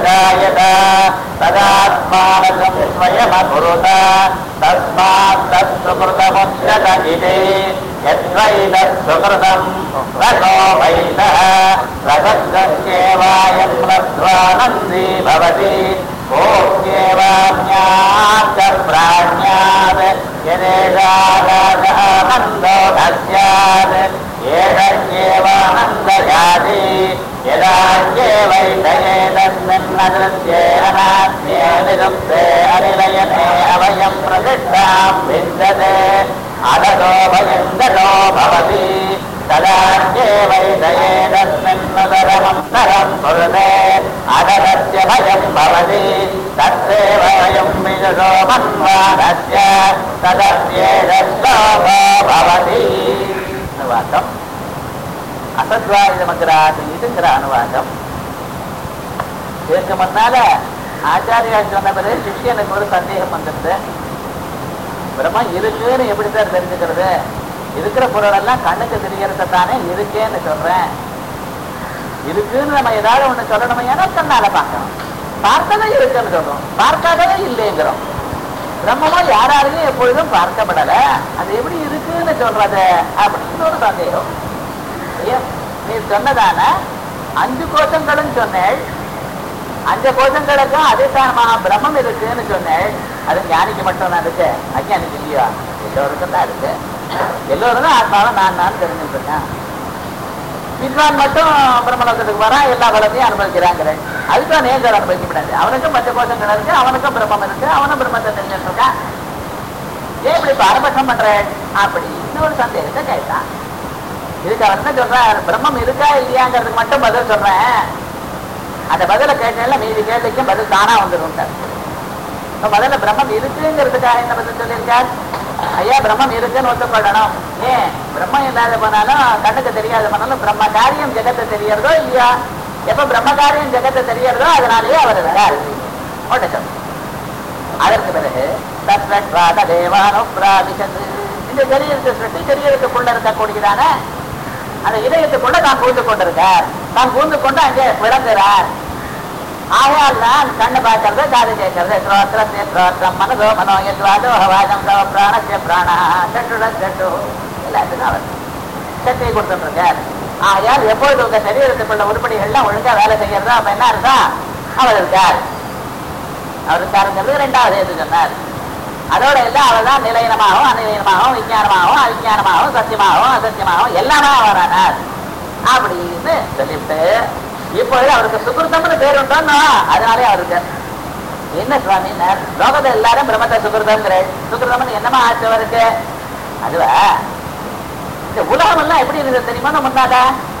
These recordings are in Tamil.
सजायत तदात्मानकं स्वयमकुरुत तस्मात् तत्सुकृतमुच्यत इति यद्वैतत्सुकृतं रसो वैतः रसस्येवायं लब्ध्वानन्दी भवति भोग्येवान्यात् प्राण्यात् यदेशानन्दो न स्यात् एतद्येवानन्दयाति यदान्येवैतयेतन्निन्नदृत्ये अनात्म्ये निरुक्ते अनिलयने अभयं प्रतिष्ठां विन्दते अदतो भयं गतो भवति तदान्येवैतयेतस्मिन्नतरमन्तरं कुरुते अदतस्य भयं भवति तत्रेव वयं विदुषो मन्वादस्य तदस्येदश्लोभो भवति अनुवादम् அசத்வாயுதமக்கிறாதுங்கிற அனுவாதம் இதற்கு முன்னால ஆச்சாரியா சொன்ன பிறகு சிஷியனுக்கு ஒரு சந்தேகம் வந்துருது பிரம்மம் இருக்குன்னு எப்படி சார் தெரிஞ்சுக்கிறது இருக்கிற பொருள் எல்லாம் கண்ணுக்கு தெரியறத தானே இருக்கேன்னு சொல்றேன் இருக்குன்னு நம்ம ஏதாவது ஒண்ணு சொல்லணுமே ஏன்னா கண்ணால பார்க்கணும் பார்த்ததே இருக்குன்னு சொல்றோம் பார்க்காதவே இல்லைங்கிறோம் பிரம்மமும் யாராலையும் எப்பொழுதும் பார்க்கப்படல அது எப்படி இருக்குன்னு சொல்றது அப்படின்னு ஒரு சந்தேகம் ஐயா, நீ சொன்னதான அஞ்சு கோஷங்களும் சொன்னேள் அஞ்சு கோஷங்களுக்கும் அதிஷ்டானமாக பிரம்மம் இருக்குன்னு சொன்னேள் அது ஞானிக்கு மட்டும் தான் இருக்கு அஞ்ஞானிக்கு இல்லையா எல்லோருக்கும் தான் இருக்கு எல்லோரும் தான் ஆத்மாவை நான் நான் தெரிஞ்சுட்டு இருக்கேன் வித்வான் மட்டும் பிரம்மலோகத்துக்கு வரான் எல்லா வளத்தையும் அனுபவிக்கிறாங்கிறேன் அதுக்கும் நேர்கால் அனுபவிக்க முடியாது அவனுக்கும் பஞ்ச கோஷங்கள் இருக்கு அவனுக்கும் பிரம்மம் இருக்கு அவனும் பிரம்மத்தை தெரிஞ்சுட்டு இருக்கான் ஏன் இப்படி பாரபட்சம் பண்றேன் அப்படி இன்னொரு சந்தேகத்தை கேட்டான் இதுக்கு அவன் என்ன சொல்றான் பிரம்மம் இருக்கா இல்லையாங்கிறதுக்கு மட்டும் பதில் சொல்றேன் அந்த பதில கேட்டேன்ல மீதி கேள்விக்கும் பதில் தானா வந்துடும் இப்ப முதல்ல பிரம்மம் இருக்குங்கிறதுக்காக என்ன பதில் சொல்லியிருக்கார் ஐயா பிரம்மம் இருக்குன்னு ஒத்துக்கொள்ளணும் ஏன் பிரம்மம் இல்லாத போனாலும் கண்ணுக்கு தெரியாத போனாலும் பிரம்ம காரியம் ஜெகத்தை தெரியறதோ இல்லையா எப்ப பிரம்ம காரியம் ஜெகத்தை தெரியறதோ அதனாலேயே அவர் வராரு ஒன்று சொல்லு அதற்கு பிறகு தத்வாத தேவானோ பிராபிச்சது இந்த சரீரத்தை சுற்றி சரீரத்துக்குள்ள இருக்கக்கூடியதான அந்த இதயத்துக்குள்ள தான் பூந்து கொண்டிருக்கார் தான் பூந்து கொண்டு அங்கே விளங்குறார் ஆகையால் தான் கண்ணு பார்க்கறது காது கேட்கறது ஸ்ரோத்திரத்தை ஸ்ரோத்திரம் மனதோ மனோ யத்வாதோ ஹவாஜம் தவ பிராணஸ்ய பிராணா சட்டுட சட்டு எல்லாத்துக்கும் அவர் சக்தியை கொடுத்துட்டு இருக்கார் ஆகையால் எப்பொழுது உங்க சரீரத்துக்குள்ள உருப்படிகள்லாம் ஒழுங்கா வேலை செய்யறதோ அப்ப என்ன இருந்தா அவர் இருக்கார் அவர் இருக்காருங்கிறது ரெண்டாவது எது சொன்னார் அதோட எல்லாம் அவர் தான் நிலையனமாகவும் அநிலையனமாகவும் விஞ்ஞானமாகவும் அவிஞ்ஞானமாகவும் சத்தியமாகவும் அசத்தியமாகவும் எல்லாமே அவரானார் அப்படின்னு சொல்லிவிட்டு இப்பொழுது அவருக்கு சுகிருத்தம்னு பேர் உண்டோன்னா அதனாலே அவருக்கு என்ன சுவாமி லோகத்தை எல்லாரும் பிரம்மத்தை சுகிருதம்ங்கிற சுகிருதம்னு என்னமா ஆச்சு அவருக்கு அதுவா இந்த உலகம் எல்லாம் எப்படி இருந்தது தெரியுமா முன்னாடா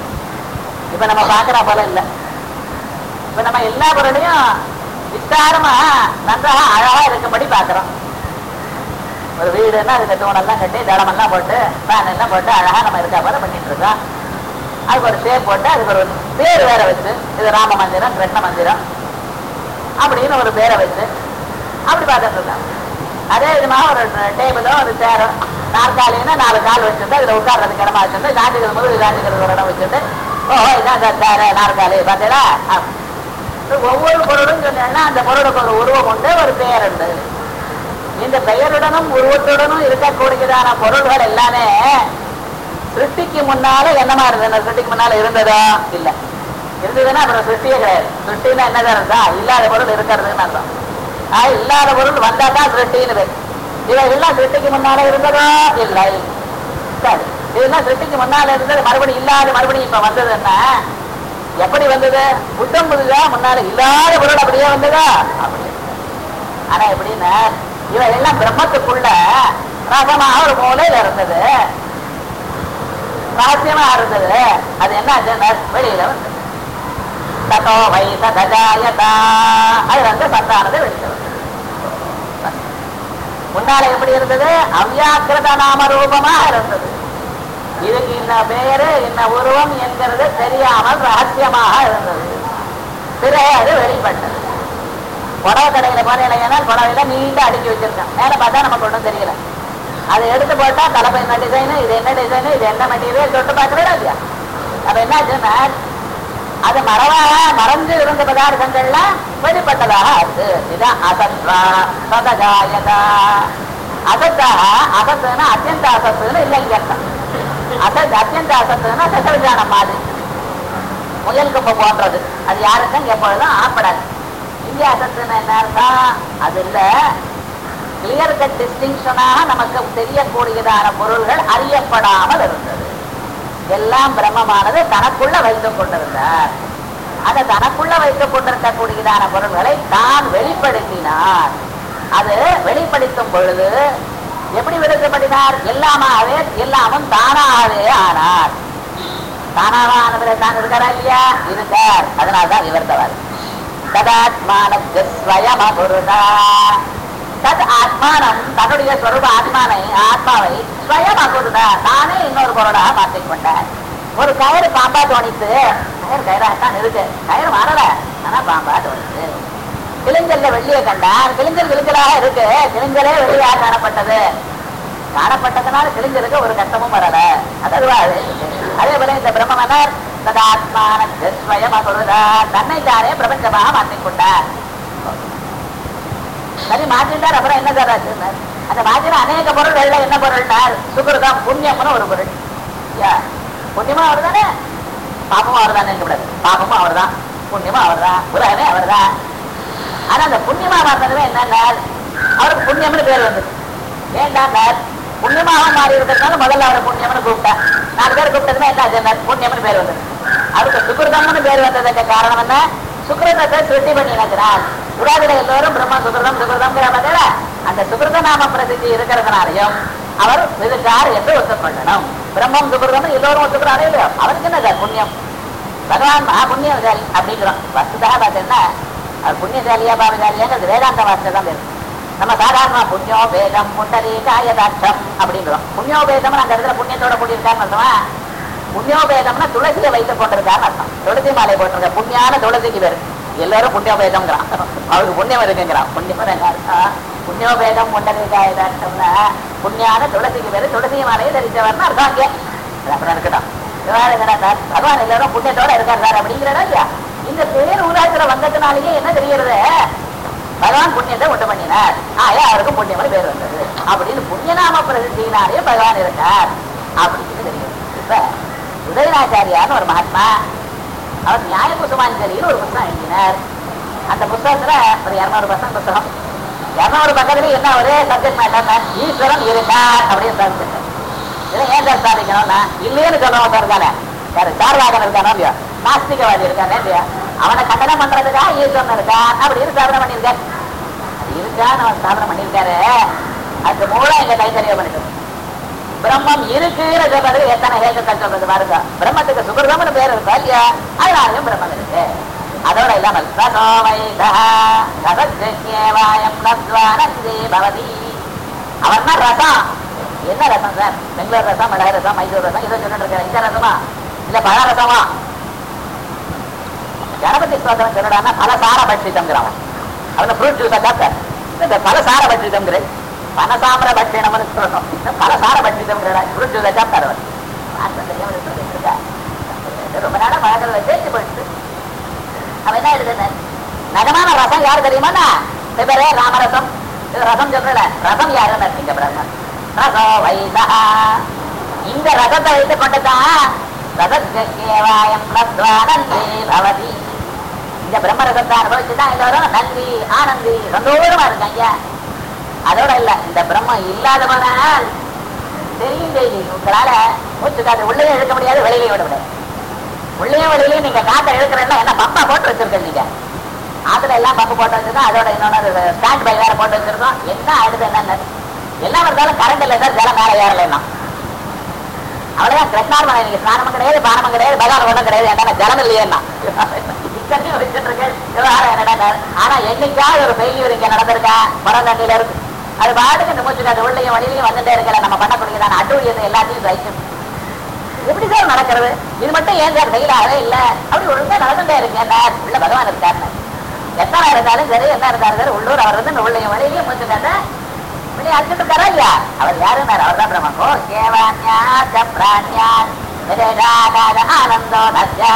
இப்ப நம்ம பாக்குற போல இல்ல இப்ப நம்ம எல்லா பொருளையும் விஸ்தாரமா நன்றாக அழகா இருக்கும்படி பாக்குறோம் ஒரு வீடுன்னா அதுக்கு தூணெல்லாம் கட்டி தளமெல்லாம் போட்டு ஃபேன் எல்லாம் போட்டு அழகா நம்ம இருக்கா போல பண்ணிட்டு இருக்கோம் அதுக்கு ஒரு ஷேப் போட்டு அதுக்கு ஒரு பேர் வேற வச்சு இது ராம மந்திரம் கிருஷ்ண மந்திரம் அப்படின்னு ஒரு பேரை வச்சு அப்படி பார்த்துட்டு இருக்கோம் அதே விதமாக ஒரு டேபிளோ ஒரு சேரோ நாற்காலின்னா நாலு கால் வச்சுட்டு அதுல உட்கார்றதுக்கு இடமா வச்சுட்டு காஞ்சிக்கிறது போது காஞ்சிக்கிறது ஒரு இடம் வச்சுட்டு ஓ இதான் சார் சேர நாற்காலி பார்த்தீங்களா ஒவ்வொரு பொருளும் சொன்னேன்னா அந்த பொருளுக்கு ஒரு உருவம் உண்டு ஒரு பெயர் உண்டு இந்த பெயருடனும் உருவத்துடனும் இருக்கக்கூடியதான பொருள்கள் எல்லாமே சிருஷ்டிக்கு முன்னால என்னமா இருந்தது சிருஷ்டிக்கு முன்னால இருந்ததா இல்ல இருந்ததுன்னா அப்புறம் சிருஷ்டியே கிடையாது சிருஷ்டின்னா என்னதான் இருந்தா இல்லாத பொருள் இருக்கிறதுன்னு அர்த்தம் ஆஹ் இல்லாத பொருள் வந்தா தான் சிருஷ்டின்னு பேர் இவைகள்லாம் சிருஷ்டிக்கு முன்னால இருந்ததா இல்லை சரி இதெல்லாம் சிருஷ்டிக்கு முன்னால இருந்தது மறுபடியும் இல்லாத மறுபடியும் இப்ப வந்ததுன்னா எப்படி வந்தது புத்தம் புதுதா முன்னால இல்லாத பொருள் அப்படியே வந்ததா அப்படி ஆனா எப்படின்னா இவன் எல்லாம் பிரம்மத்துக்குள்ள ரகமாக ஒரு மூலையில இருந்தது ரகசியமா இருந்தது அது என்ன ஆச்சுன்னா வெளியில வந்தது தத்தோ வைச கஜாயதா அது வந்து சந்தானது வெளியில வந்தது முன்னால எப்படி இருந்தது அவ்யாக்கிரத நாம ரூபமா இருந்தது இதுக்கு இந்த பேரு இந்த உருவம் என்கிறது தெரியாமல் ரகசியமாக இருந்தது பிறகு அது வெளிப்பட்டது புடவை கடையில போனீங்கன்னா புடவையில நீண்ட அடுக்கி வச்சிருக்கேன் மேல பார்த்தா நமக்கு ஒன்றும் தெரியல அதை எடுத்து போட்டா தலைமை என்ன டிசைனு இது என்ன டிசைனு இது என்ன மெட்டீரியல் தொட்டு பார்க்கறதா இல்லையா அப்ப என்னாச்சுன்னா அது மறவாக மறந்து இருந்த பதார்த்தங்கள்ல வெளிப்பட்டதாக ஆகுது இதான் அசத்வா சதகாயதா அசத்தாக அசத்துனா அத்தியந்த அசத்துன்னு இல்லைங்க அர்த்தம் அசத் அத்தியந்த அசத்துனா சசவிஜானம் மாதிரி முயல் கொம்பு போன்றது அது யாருக்கும் எப்பொழுதும் ஆப்படாது இந்திய அசத்துன்னு என்ன அர்த்தம் அது இல்ல கிளியர் கட் டிஸ்டிங்ஷனாக நமக்கு தெரியக்கூடியதான பொருள்கள் அறியப்படாமல் இருந்தது எல்லாம் பிரம்மமானது தனக்குள்ள வைத்துக் கொண்டிருந்தார் அந்த தனக்குள்ள வைத்துக் கொண்டிருக்கக்கூடியதான பொருள்களை தான் வெளிப்படுத்தினார் அது வெளிப்படுத்தும் பொழுது எப்படி வெளிப்படுத்தினார் எல்லாமாகவே எல்லாமும் தானாகவே ஆனார் தானாக ஆனவரை தான் இருக்காரா இல்லையா இருக்கார் அதனால்தான் விவர்த்தவர் ததாத்மானத்து ஸ்வயமகுருதா தத் ஆத்மானம் தன்னுடைய ஸ்வரூப ஆத்மானை ஆத்மாவை ஸ்வயமகுருதா தானே இன்னொரு பொருளாக மாற்றிக் கொண்டார் ஒரு கயிறு பாம்பா தோணித்து கயிறு கயிறாகத்தான் இருக்கு கயிறு மாறல ஆனா பாம்பா தோணித்து கிளிஞ்சல்ல வெள்ளியை கண்டார் கிளிஞ்சல் கிளிஞ்சலாக இருக்கு கிளிஞ்சலே வெள்ளியாக காணப்பட்டது காணப்பட்டதுனால கிழிஞ்சலுக்கு ஒரு கஷ்டமும் வரல அது அதுவா அது அதே போல இந்த பிரம்மனர் சதாத்மான ஸ்வயம் அகுருதா தன்னை தானே பிரபஞ்சமாக மாற்றிக் கொண்டார் சரி மாற்றிட்டார் அப்புறம் என்ன சார் ஆச்சுன்னு அந்த மாற்றின அநேக பொருள்கள்ல என்ன பொருள்னார் சுகிருதம் புண்ணியம்னு ஒரு பொருள் யா புண்ணியமும் அவர் தானே பாப்பமும் அவர் தானே கூடாது பாப்பமும் அவர் தான் புண்ணியமும் அவர் தான் உலகமே அவர் தான் ஆனா அந்த புண்ணியமா மாறினதுமே என்னன்னார் அவருக்கு புண்ணியம்னு பேர் வந்து ஏன்டார் புண்ணியமாக மாறி இருக்கிறதுனால முதல்ல அவரை புண்ணியம்னு கூப்பிட்டா நாலு பேர் கூப்பிட்டதுமே என்ன ஆச்சுன்னார் புண்ணியம்னு பேர் வந்தது அவருக்கு சுக்கிருதம்னு பேர் வந்ததுக்கு காரணம் என்ன சுக்கிரதத்தை சிருஷ்டி பண்ணினார் புராதிட எல்லோரும் பிரம்ம சுகிருதம் சுகிருதம்ங்கிற மாதிரி அந்த சுகிருத நாம பிரசித்தி இருக்கிறதுனாலையும் அவர் இருக்கார் என்று ஒத்துக்கொள்ளணும் பிரம்மம் சுகிருதம் எல்லோரும் ஒத்துக்கிறாரே இல்லையோ அவருக்கு என்ன சார் புண்ணியம் பகவான் மகா புண்ணியசாலி அப்படிங்கிறோம் வசதாக பார்த்தீங்கன்னா அவர் புண்ணியசாலியா பாவசாலியாங்கிறது வேதாந்த வார்த்தை தான் பேரு நம்ம சாதாரண புண்ணியோ வேதம் புண்டரீகாயதாட்சம் அப்படிங்கிறோம் புண்ணியோ வேதம் அந்த இடத்துல புண்ணியத்தோட கூடியிருக்காருன்னு அர்த்தமா புண்ணியோ வேதம்னா துளசியை வைத்துக் கொண்டிருக்காருன்னு அர்த்தம் துளசி மாலை போட்டிருக்க புண்ணியான துளசிக்கு பேரு எல்லாரும் புண்ணியோ வேதம்ங்கிறான் அவருக்கு புண்ணியம் இருக்குங்கிறான் புண்ணியம் என்ன அர்த்தம் புண்ணியோ வேதம் புண்டரீகாயதாட்சம்னா புண்ணியான துளசிக்கு பேரு துளசி மாலையை தரிச்சவர்னு அர்த்தம் அங்கே அது அப்புறம் இருக்கட்டும் இவ்வாறு என்னடா சார் பகவான் எல்லாரும் புண்ணியத்தோட இருக்கார் சார் அப்படிங்கிறதா இல்லையா இந்த பேர் ஊராட்சியில வந்ததுனாலேயே என்ன தெரிகிறது பகவான் புண்ணியத்தை உண்டு பண்ணினார் ஆயா அவருக்கு புண்ணியம் பேர் வந்தது அப்படின்னு புண்ணியநாம பிரசித்தினாலே பகவான் இருக்கார் அப்படின்னு தெரியும் இப்ப உதயநாச்சாரியார்னு ஒரு மகாத்மா அவர் நியாய குசுமாஞ்சலின்னு ஒரு புத்தகம் எழுதினார் அந்த புத்தகத்துல ஒரு இருநூறு பக்கம் புத்தகம் இருநூறு பக்கத்துல என்ன ஒரே சப்ஜெக்ட் மேட்டர் ஈஸ்வரன் இருந்தார் அப்படின்னு சப்ஜெக்ட் இதை ஏன் சார் சாதிக்கணும்னா இல்லைன்னு சொல்றவன் இருக்கானே யாரு சார்வாகன் இருக்கானோ இல்லையா நாஸ்திகவாதி இருக்கானே இல்லையா அவனை கண்டனம் பண்றதுக்காக ஈஸ்வரன் இருக்கான் அப்படின்னு ஸ்தாபனம் பண்ணியிருக்காரு அது இருக்கான்னு அவன் ஸ்தாபனம் பண்ணியிருக்காரு அது மூலம் எங்க கைத்தறிய பண்ணிட்டு பிரம்மம் இருக்குன்னு சொல்றது எத்தனை ஏகத்தை சொல்றது பாருங்க பிரம்மத்துக்கு சுகிருதம்னு பேர் இருக்கா இல்லையா அதனாலையும் பிரம்மம் இருக்கு அதோட இல்லாமல் சனோவைதா சதஜேவாயம் நத்வானந்தே பவதி அவன் தான் ரசம் என்ன ரசம் சார் பெங்களூர் ரசம் மிளகு ரசம் மைசூர் ரசம் இதை சொல்லிட்டு இருக்கிறேன் இந்த ரசமா இல்ல பழ ரசமா கணபதி ஸ்தோத்திரம் சொல்லடான்னா பலசார பட்சிதங்கிறான் அவன ஃப்ரூட் ஜூஸா சாப்பிட்டார் இந்த பலசார பட்சிதங்கிறேன் பனசாமர பட்சினம்னு சொல்லணும் பலசார பட்சிதங்கிறா ஃப்ரூட் ஜூஸா சாப்பிட்டார் அவர் ஆத்ம தெரியாம சொல்லிட்டு இருக்கா. ரொம்ப நாளா பழக்கத்துல தேய்ச்சி போயிடுச்சு அவன் என்ன எழுதுன நகமான ரசம் யாரு தெரியுமா பேரே ராமரசம் இது ரசம் சொல்றல ரசம் யாருன்னு இருக்கீங்க பிரம்மன் ரசோ வைதா இந்த ரசத்தை வைத்துக் கொண்டுதான் ரசத்யேவாயம் நத்வானந்தே பவதி இந்த பிரம்ம ரசத்தை அனுபவிச்சுதான் எல்லாரும் நன்றி ஆனந்தி சந்தோஷமா இருக்காங்க அதோட இல்ல இந்த பிரம்மம் இல்லாதவனால் தெரியும் செய்தி உங்களால மூச்சு காத்து உள்ளே இழுக்க முடியாது வெளியிலே விட முடியாது உள்ளே வெளியிலே நீங்க காத்த இழுக்கிறேன்னா என்ன பம்பா போட்டு வச்சிருக்கீங்க நீங்க ஆத்துல எல்லாம் பம்பு போட்டு வச்சிருக்கோம் அதோட இன்னொன்னு ஸ்டாண்ட் பை வேற போட்டு வச்சிருக்கோம் என்ன ஆயிடுது என்னன்னு எல்லாம் இருந்தாலும் கரண்ட் இல்லை சார் ஜலம் மேல ஏறலைன்னா அவ்வளவுதான் கிருஷ்ணார்மனை நீங்க ஸ்நானமும் கிடையாது பானமும் கிடையாது பகவான் ஒன்றும் கிடையாது என்ன ஜலம் இல்லையேன்னா இத்தனையும் வச்சுட்டு இருக்கு விவகாரம் என்னடா ஆனா என்னைக்காவது ஒரு ஃபெயிலியர் இங்க நடந்திருக்கா மரந்தண்டியில இருக்கு அது பாட்டுக்கு இந்த மூச்சு காத்து உள்ளேயும் வழியிலையும் வந்துட்டே இருக்கல நம்ம பண்ணக்கூடியதான அட்டூழியத்தை எல்லாத்தையும் சகிக்கும் எப்படி சார் நடக்கிறது இது மட்டும் ஏன் சார் ஃபெயில் ஆகவே இல்ல அப்படி ஒழுங்கா நடந்துட்டே இருக்கு என்ன உள்ள பகவான் இருக்காருன்னு எத்தனை இருந்தாலும் சரி என்ன இருந்தாலும் சரி உள்ளூர் அவர் வந்து இந்த உள்ளேயும் வழியிலையும் மூச்சு காத்த வெளியே அடிச்சுட்டு இருக்காரா இல்லையா அவர் யாருன்னாரு அவர் தான் பிரம்மன் ஓ கேவான்யா சப்ரான்யா விதேஷாகாத ஆனந்தோ நத்யாத்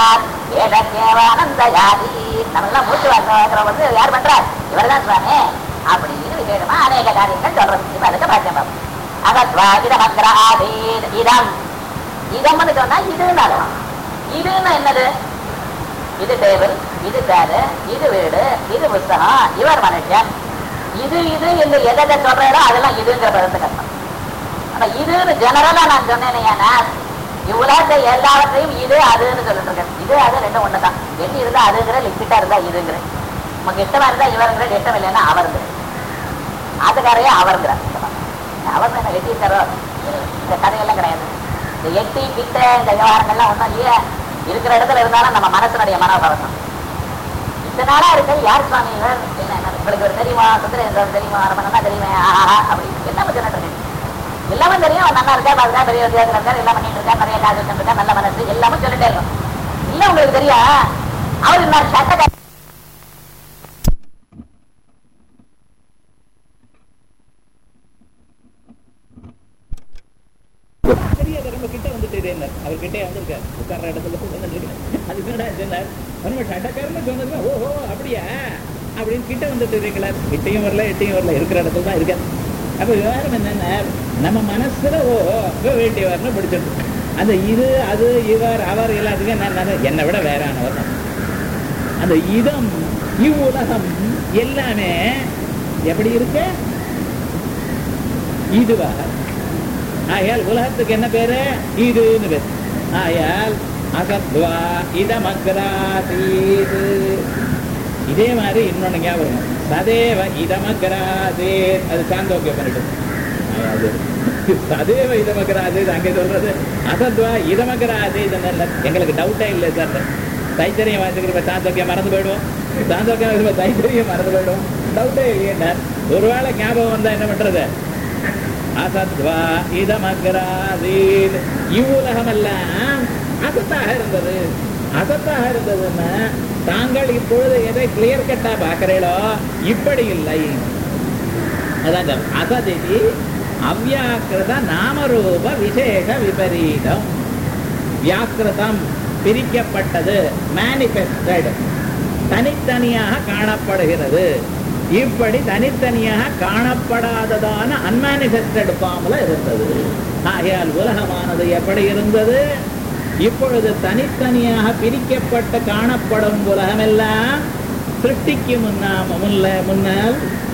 ஏதேவானந்த யாதி நம்ம மூச்சு வாங்க வந்து யார் பண்றா இவர்தான் சுவாமி அப்படின்னு விசேஷமா அநேக காரியங்கள் சொல்றது இப்ப அதுக்கு பாக்கியம் பார்ப்போம் அகத்வா இதமக்ராதீத் இதம் இதம்னு சொன்னா இதுன்னு அர்த்தம் இதுன்னு என்னது இது டேபிள் இது சேரு இது வீடு இது புஸ்தகம் இவர் மனுஷன் இது இது என்று எதை சொல்றேனோ அதெல்லாம் இதுங்கிற பதத்துக்கு அர்த்தம் ஆனா இதுன்னு ஜெனரலா நான் சொன்னேன் ஏன்னா இவ்வுலகத்தை எல்லாவற்றையும் இது அதுன்னு சொல்லிட்டு இருக்கேன் இது அது ரெண்டும் ஒண்ணுதான் எது இருந்தா அதுங்கிற லிக்விட்டா இருந்தா இதுங்கிற நமக்கு இஷ்டமா இருந்தா இவருங்கிற இஷ்டம் இல்லைன்னா அவருங்கிற அதுக்காரையே அவருங்கிற அவர் என்ன எட்டி தரோ இந்த கதையெல்லாம் கிடையாது இந்த எட்டி கிட்ட இந்த விவகாரங்கள்லாம் ஒன்றும் இல்லையா இருக்கிற இடத்துல இருந்தாலும் நம்ம மனசனுடைய மனோபாவம் இத்தனை நாளா இருக்கு யார் சுவாமி இவர் என்ன என்ன, உங்களுக்கு ஒரு தெரியுமா சுந்தரேந்திரன் தெரியுமா ரமணா தெரியுமா ஆஹா அப்படி எல்லாமே சொல்லிட்டு இருக்கேன் எல்லாமே தெரியும் அவர் நல்லா இருக்கா பாருக்கா பெரிய வித்தியாசம் இருக்காரு எல்லாம் பண்ணிட்டு இருக்கா நிறைய காசு வச்சிருக்கா நல்ல மனசு எல்லாமே சொல்லிட்டே இருக்கும் இல்ல உங்களுக்கு தெரியும் அவர் இன்னொரு சட்ட தெரியாது ரொம்ப கிட்ட வந்துட்டு அவர் கிட்டே வந்திருக்காரு உட்கார்ற இடத்துல வந்துட்டு அது என்னடா சொன்னார் நம்ம சட்டக்காரன்னு சொன்னது ஓஹோ அப்படியா அப்படின்னு கிட்ட வந்துட்டு இருக்கல கிட்டையும் வரல எட்டையும் வரல இருக்கிற இடத்துல தான் இருக்காரு அப்ப விவகாரம் என்னன்னா நம்ம மனசுல ஓ ஓ, வேண்டியவர்னு பிடிச்சிருக்கு அந்த இது அது இவர் அவர் எல்லாத்துக்கும் என்ன என்னை விட வேறானவர் தான் அந்த இதம் இவ்வுலகம் எல்லாமே எப்படி இருக்கு இதுவாக ஆகையால் உலகத்துக்கு என்ன பேரு இதுன்னு பேரு ஆகையால் அசத்வா இதமக்ராதீது இதே மாதிரி இன்னொன்னு ஞாபகம் சதேவ இதமக்ராதே அது சாந்தோக்கிய பண்ணிட்டு அது சதேவ இதமக்ராதே அங்கே சொல்றது அசத்வா இதமக்ராதே எங்களுக்கு டவுட்டே இல்லை சார் தைத்தரியம் வாசிக்கிறப்ப சாந்தோக்கியம் மறந்து போயிடுவோம் சாந்தோக்கியம் வாசிக்கிறப்ப தைத்தரியம் மறந்து போயிடுவோம் டவுட்டே இல்லையே ஒருவேளை ஞாபகம் வந்தா என்ன பண்றது அசத்வா இதமக்ராதீத் இவ்வுலகமெல்லாம் அசத்தாக இருந்தது அசத்தாக இருந்ததுன்னா தாங்கள் இப்பொழுது எதை கிளியர் கட்டா பார்க்கிறீங்களோ இப்படி இல்லை அதான் அசதிதி அவ்யாக்கிருத நாமரூப விசேஷ விபரீதம் வியாக்கிருதம் பிரிக்கப்பட்டது மேனிஃபெஸ்டட் தனித்தனியாக காணப்படுகிறது இப்படி தனித்தனியாக காணப்படாததான அன்மேனிஃபெஸ்டட் ஃபார்ம்ல இருந்தது ஆகையால் உலகமானது எப்படி இருந்தது இப்பொழுது தனித்தனியாக பிரிக்கப்பட்டு காணப்படும் உலகமெல்லாம் சிருஷ்டிக்கு முன்னா முன்ன முன்னால்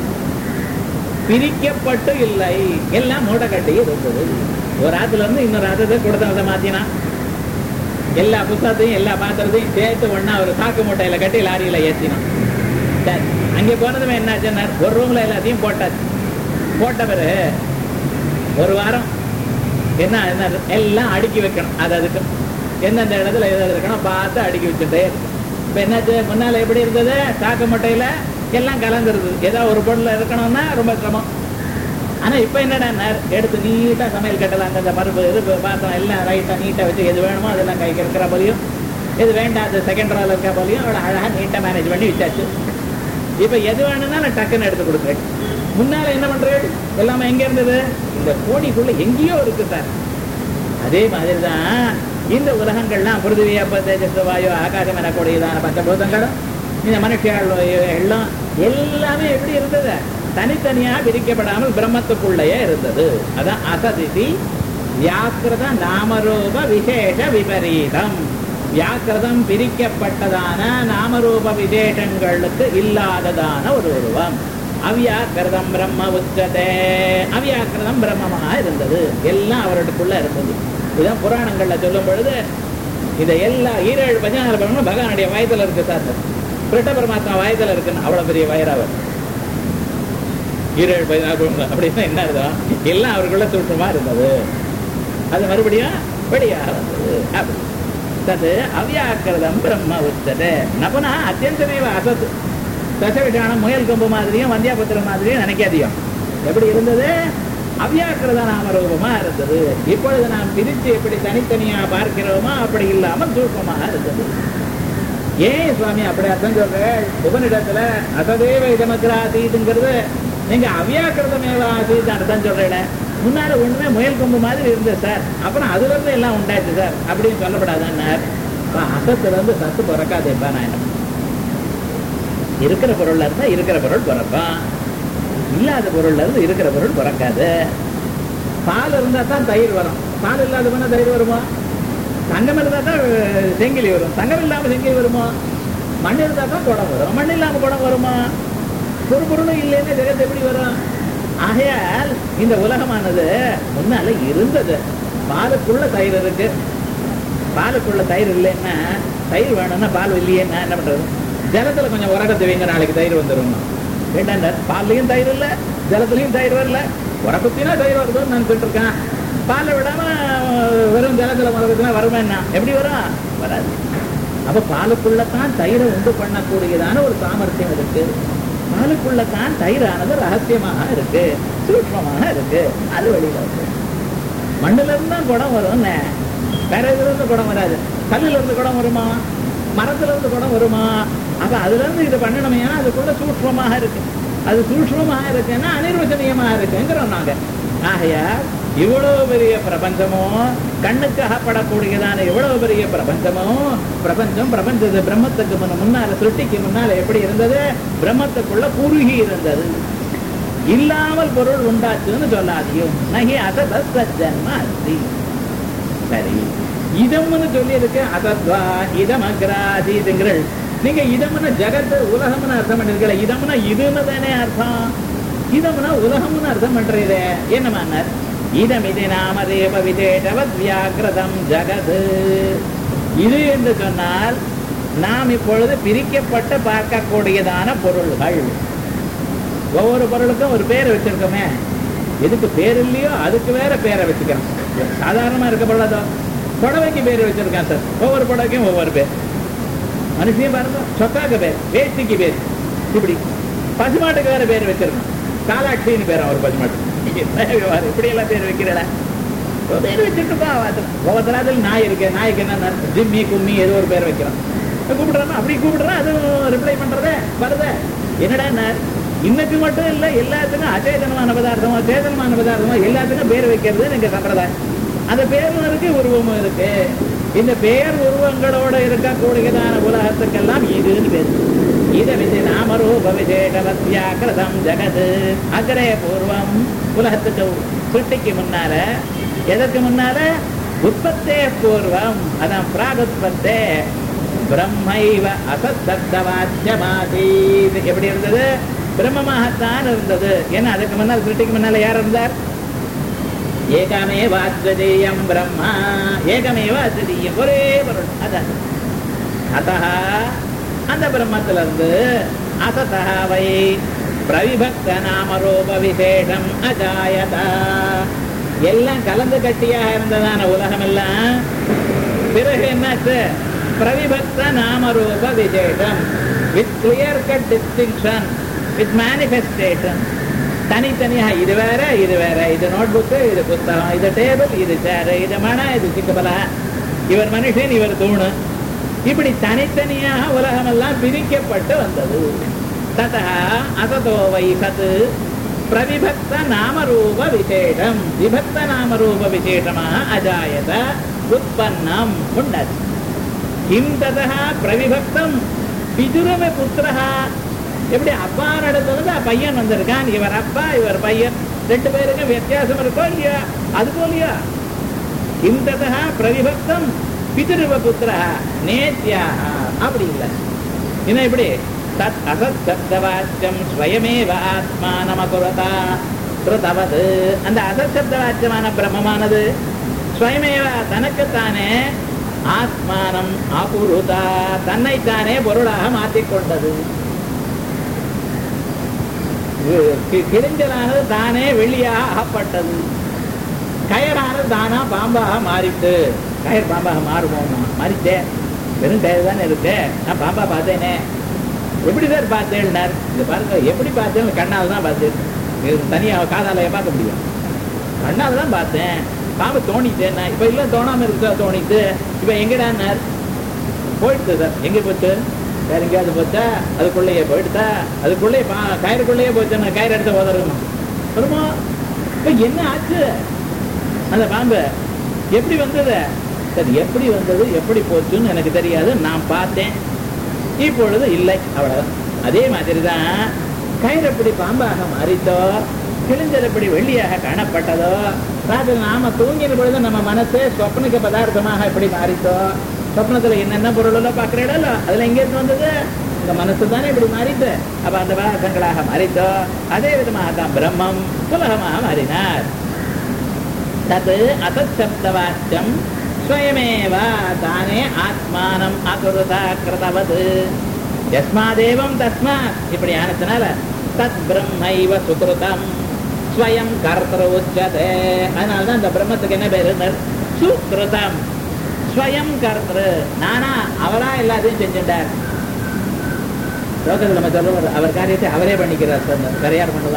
பிரிக்கப்பட்டு இல்லை எல்லாம் மூட்டை கட்டி இருந்தது ஒரு ஆத்துல இருந்து இன்னொரு ஆத்தத்தை கொடுத்தவங்க மாத்தினா எல்லா புத்தகத்தையும் எல்லா பாத்திரத்தையும் சேர்த்து ஒண்ணா ஒரு சாக்கு மூட்டையில கட்டி லாரியில ஏத்தினான் சரி அங்கே போனதுமே என்னாச்சுன்னா ஒரு ரூம்ல எல்லாத்தையும் போட்டாச்சு போட்ட பிறகு ஒரு வாரம் என்ன என்ன எல்லாம் அடுக்கி வைக்கணும் அது அதுக்கு எந்தெந்த இடத்துல எது எது இருக்கணும் பார்த்து அடுக்கி வச்சுட்டே இருக்கு இப்போ என்னாச்சு முன்னால எப்படி இருந்தது சாக்கு மூட்டையில எல்லாம் கலந்துருது ஏதாவது ஒரு பொருள் இருக்கணும்னா ரொம்ப சிரமம் ஆனா இப்ப என்னடா எடுத்து நீட்டா சமையல் கட்டலாம் அந்தந்த பருப்பு இது பார்த்தோம் எல்லாம் ரைட்டா நீட்டா வச்சு எது வேணுமோ அதெல்லாம் கைக்கு இருக்கிற போலையும் எது வேண்டாம் செகண்ட் ரால் இருக்க போலையும் அவளை அழகா நீட்டா மேனேஜ் பண்ணி வச்சாச்சு இப்ப எது வேணும்னா நான் டக்குன்னு எடுத்து கொடுக்குறேன் முன்னால என்ன பண்றேன் எல்லாமே எங்க இருந்தது இந்த கோடிக்குள்ள எங்கேயோ இருக்கு சார் அதே மாதிரிதான் இந்த உலகங்கள்லாம் பிருத்திவி அப்ப தேஜஸ் வாயு ஆகாசம் எனக்கூடியதான பஞ்சபூதங்களும் இந்த மனுஷியாள் எல்லாம் எல்லாமே எப்படி இருந்தது தனித்தனியா பிரிக்கப்படாமல் பிரம்மத்துக்குள்ளேயே இருந்தது அதான் அசதிதி வியாக்கிருத நாமரூப விசேஷ விபரீதம் வியாக்கிருதம் பிரிக்கப்பட்டதான நாமரூப விசேஷங்களுக்கு இல்லாததான ஒரு உருவம் அவ்யாக்கிருதம் பிரம்ம உச்சதே அவ்யாக்கிருதம் பிரம்மமாக இருந்தது எல்லாம் அவருக்குள்ள இருந்தது இதான் புராணங்கள்ல சொல்லும் பொழுது இதை எல்லா ஈரேழு பதினாறு பிரம்மம் பகவானுடைய வயதுல இருக்கு சார் கிருட்ட பரமாத்மா வயதுல இருக்குன்னு அவ்வளவு பெரிய வயரவர் ஈரேழு பதினாறு பிரம்மம் அப்படின்னா என்ன அர்த்தம் எல்லாம் அவருக்குள்ள சூட்சமா இருந்தது அது மறுபடியும் வெளியாக வந்தது அப்படி தது அவ்யாக்கிருதம் பிரம்ம உச்சதே நபனா அத்தியந்தமேவ அசத் தசவிஷானம் முயல் கொம்பு மாதிரியும் வந்தியாபத்திரம் மாதிரியும் நினைக்காதியும் எப்படி இருந்தது அவ்யாக்கிருத நாமரூபமா இருந்தது இப்பொழுது நாம் பிரித்து எப்படி தனித்தனியா பார்க்கிறோமோ அப்படி இல்லாமல் சூட்சமாக இருந்தது ஏன் சுவாமி அப்படி அர்த்தம் சொல்றேன் உபனிடத்துல அசதேவ இதமக்ராதீதுங்கிறது நீங்க அவ்யாக்கிருதமேவ ஆசீத் அர்த்தம் சொல்றேன் முன்னால ஒண்ணுமே முயல் கொம்பு மாதிரி இருந்தது சார் அப்புறம் அதுல இருந்து எல்லாம் உண்டாச்சு சார் அப்படின்னு சொல்லப்படாதான்னார் அப்ப அசத்துல இருந்து சத்து பிறக்காதேப்பா நான் என்ன பண்ணுவேன்? இருக்கிற பொருள்ல இருந்தா இருக்கிற பொருள் பிறப்பான் இல்லாத பொருள்ல இருந்து இருக்கிற பொருள் பிறக்காது பால் இருந்தா தான் தயிர் வரும் பால் இல்லாத போனா தயிர் வருமா தங்கம் இருந்தா தான் அஹ், செங்கிலி வரும் தங்கம் இல்லாம செங்கிலி வருமா மண் இருந்தா தான் குடம் வரும் மண் இல்லாம குடம் வருமா ஒரு பொருளும் இல்லைன்னு ஜெகத் எப்படி வரும் ஆகையால் இந்த உலகமானது முன்னால இருந்தது பாலுக்குள்ள தயிர் இருக்கு பாலுக்குள்ள தயிர் இல்லைன்னா தயிர் வேணும்னா பால் இல்லையேன்னா என்ன பண்றது ஜலத்துல கொஞ்சம் உரக்கத்தை வைங்க நாளைக்கு தயிர் வந்துடும் வேண்டாம் பால்லையும் தயிர் இல்ல ஜலத்துலயும் தயிர் வரல உரக்கத்தினா தயிர் வருதுன்னு நினைச்சிட்டு இருக்கேன் பாலை விடாம அஹ், வெறும் ஜலத்துல உரக்கத்தினா வருமா என்ன எப்படி வரும் வராது அப்ப பாலுக்குள்ளத்தான் தயிரை உண்டு பண்ணக்கூடியதான ஒரு சாமர்த்தியம் இருக்கு பாலுக்குள்ளத்தான் தயிரானது ரகசியமாக இருக்கு சூக்மமாக இருக்கு அது வெளியில இருக்கு மண்ணுல இருந்து தான் குடம் வரும் வேற இதுல இருந்து குடம் வராது கல்லுல இருந்து குடம் வருமா மரத்துல இருந்து குடம் வருமா அப்ப அதுல இருந்து இது பண்ணணுமே ஏன்னா அதுக்குள்ள சூக்மமாக இருக்கு அது சூக்மமாக இருக்குன்னா அனிர்வச்சனீயமாக இருக்குங்கிறோம் நாங்க ஆகையா இவ்வளவு பெரிய பிரபஞ்சமோ கண்ணுக்கு அகப்படக்கூடியதான இவ்வளவு பெரிய பிரபஞ்சமோ பிரபஞ்சம் பிரபஞ்சது பிரம்மத்துக்கு முன்ன முன்னால சிருஷ்டிக்கு முன்னால எப்படி இருந்தது பிரம்மத்துக்குள்ள குறுகி இருந்தது இல்லாமல் பொருள் உண்டாச்சுன்னு சொல்லாதியும் நகி அசத சஜன்ம அஸ்தி சரி இதம்னு சொல்லி இருக்கு அசத்வா இதம் அக்ராதீதுங்கள் நீங்க இதம்னா ஜகத்து உலகம்னு அர்த்தம் பண்ணிருக்கல இதம்னா இதுன்னு தானே அர்த்தம் இதம்னா உலகம்னு அர்த்தம் பண்றீங்க என்னமானார் இதம் இது நாம தேவ விதேடவத் வியாகிரதம் ஜகது இது என்று சொன்னால் நாம் இப்பொழுது பிரிக்கப்பட்டு பார்க்கக்கூடியதான பொருள்கள் ஒவ்வொரு பொருளுக்கும் ஒரு பேர் வச்சிருக்கோமே எதுக்கு பேர் இல்லையோ அதுக்கு வேற பேரை வச்சுக்கிறோம் சாதாரணமா இருக்க பொருளதோ புடவைக்கு பேர் வச்சிருக்கான் சார் ஒவ்வொரு புடவைக்கும் ஒவ்வொரு பேர் மனுஷனையும் பாருங்க சொக்காக்கு பேர் வேஷ்டிக்கு பேர் இப்படி பசுமாட்டுக்கு வேற பேர் வச்சிருக்கோம் காலாட்சின்னு பேர் அவர் பசுமாட்டு இப்படி எல்லாம் பேர் வைக்கிறடா பேர் வச்சுட்டு இருக்கோம் ஒவ்வொருத்தராதில் நாய் இருக்கு நாய்க்கு என்ன ஜிம்மி கும்மி ஏதோ ஒரு பேர் வைக்கிறோம் கூப்பிடுறான் அப்படி கூப்பிடுறான் அதுவும் ரிப்ளை பண்றதே வருதே என்னடா இன்னைக்கு மட்டும் இல்ல எல்லாத்துக்கும் அச்சேதனமான பதார்த்தமோ சேதனமான பதார்த்தமோ எல்லாத்துக்கும் பேர் வைக்கிறது எங்க சம்பிரதாயம் அந்த பேரும் இருக்கு உருவமும் இருக்கு இந்த பெயர் உருவங்களோட இருக்கக்கூடியதான உலகத்துக்கெல்லாம் இதுன்னு பேர் இத விதி நாமரூப விசேஷவத்யாக்கிரதம் ஜகது அக்கரே பூர்வம் உலகத்துக்கு சுட்டிக்கு முன்னால எதற்கு முன்னால உற்பத்தே பூர்வம் அதான் பிராகுத்பத்தே பிரம்மைவ அசத்தவாச்சியமாசீத் எப்படி இருந்தது பிரம்மமாகத்தான் இருந்தது ஏன்னா அதுக்கு முன்னால் சிருஷ்டிக்கு முன்னால யார் இருந்தார் ஏகமேவ அத்வதீயம் பிரம்மா ஏகமேவ அத்வதீயம் ஒரே பொருள் அதான் அத்தா அந்த பிரம்மத்துல இருந்து அசதா வை பிரவிபக்த நாமரூப விசேஷம் அஜாயதா எல்லாம் கலந்து கட்டியாக இருந்ததான உலகம் எல்லாம் பிறகு என்னாச்சு பிரவிபக்த நாமரூப விசேஷம் with clear cut distinction with manifestation தனித்தனியா இது வேற இது வேற இது நோட் புக்கு இது புத்தகம் இது டேபிள் இது சேரு இது மன இது சிக்கப்பலா இவர் மனுஷன் இவர் தூணு இப்படி தனித்தனியாக உலகம் எல்லாம் பிரிக்கப்பட்டு வந்தது ததா அசதோ வை சத் பிரவிபக்த நாமரூப விசேஷம் விபக்த நாமரூப விசேஷமாக அஜாயத உற்பன்னம் உண்டது கிம் ததா பிரவிபக்தம் பிதுரம புத்திரஹா எப்படி அப்பா நடந்தது பையன் வந்திருக்கான் இவர் அப்பா இவர் பையன் ரெண்டு பேருக்கும் வித்தியாசம் இருக்கோ இல்லையா அது போலியா கிம் ததா பிரவிபக்தம் பிதிருவ புத்திரா நேத்தியா அப்படி இல்லை என்ன இப்படி தத் அசத் சப்தவாச்சியம் ஸ்வயமேவ ஆத்மானமகுரதா கிருதவது அந்த அசத் சப்தவாச்சியமான பிரம்மமானது ஸ்வயமேவ தனக்குத்தானே ஆத்மானம் அபுருதா தன்னைத்தானே பொருளாக மாற்றிக்கொண்டது கி- கிழிஞ்சலானது தானே வெளியாக அகப்பட்டது கயரானது தானா பாம்பாக மாறிட்டு கயர் பாம்பாக மாறுமோமா மாறிட்டே வெறும் கயிறு தானே இருக்கு நான் பாம்பா பார்த்தேனே எப்படி சார் பார்த்தேன்னார் இது பாருங்க எப்படி பார்த்தேன் கண்ணால் தான் பார்த்தேன் இது தனியாக காதால பார்க்க முடியும் கண்ணால் தான் பார்த்தேன் பாம்பு தோணிட்டேன் இப்போ இல்லை தோணாம இருக்கு சார் தோணிட்டு இப்போ எங்கடான்னார் போயிடுது சார் எங்கே போச்சு வேற எங்கேயாவது போச்சா அதுக்குள்ளேயே போயிடுதா அதுக்குள்ளேயே பா கயிறுக்குள்ளேயே போச்சுன்னா கயிறு எடுத்து உதறணும் வருமா இப்போ என்ன ஆச்சு அந்த பாம்பு எப்படி வந்தது அது எப்படி வந்தது எப்படி போச்சுன்னு எனக்கு தெரியாது நான் பார்த்தேன் இப்பொழுது இல்லை அவ்வளவுதான் அதே மாதிரி தான் கயிறப்படி பாம்பாக மாறித்தோ கிழிஞ்சதப்படி வெள்ளியாக காணப்பட்டதோ ராத்திரி நாம தூங்கின பொழுது நம்ம மனசே சொப்னிக்க பதார்த்தமாக எப்படி மாறித்தோ சொப்னத்துல என்னென்ன பொருளோ பார்க்கிறீடோ அதுல எங்கேருந்து வந்தது இந்த மனசு தானே இப்படி மாறித்து அப்ப அந்த பதார்த்தங்களாக மாறித்தோ அதே விதமாக தான் பிரம்மம் சுலகமாக மாறினார் தத் அசப்தவாச்சியம் ஸ்வயமேவ தானே ஆத்மானம் அகுருதா கிருதவது யஸ்மாதேவம் தஸ்மாத் இப்படி ஆனதுனால தத் பிரம்மைவ சுகிருதம் ஸ்வயம் கர்த்தர உச்சதே அதனாலதான் இந்த பிரம்மத்துக்கு என்ன பேரு சுகிருதம் ஸ்வயம் கர்த்தரு நானா அவரா எல்லாத்தையும் செஞ்சுட்டார் லோகத்தில் நம்ம சொல்லுவோம் அவர் காரியத்தை அவரே பண்ணிக்கிறார் சார் வேற யார் பண்ணுவா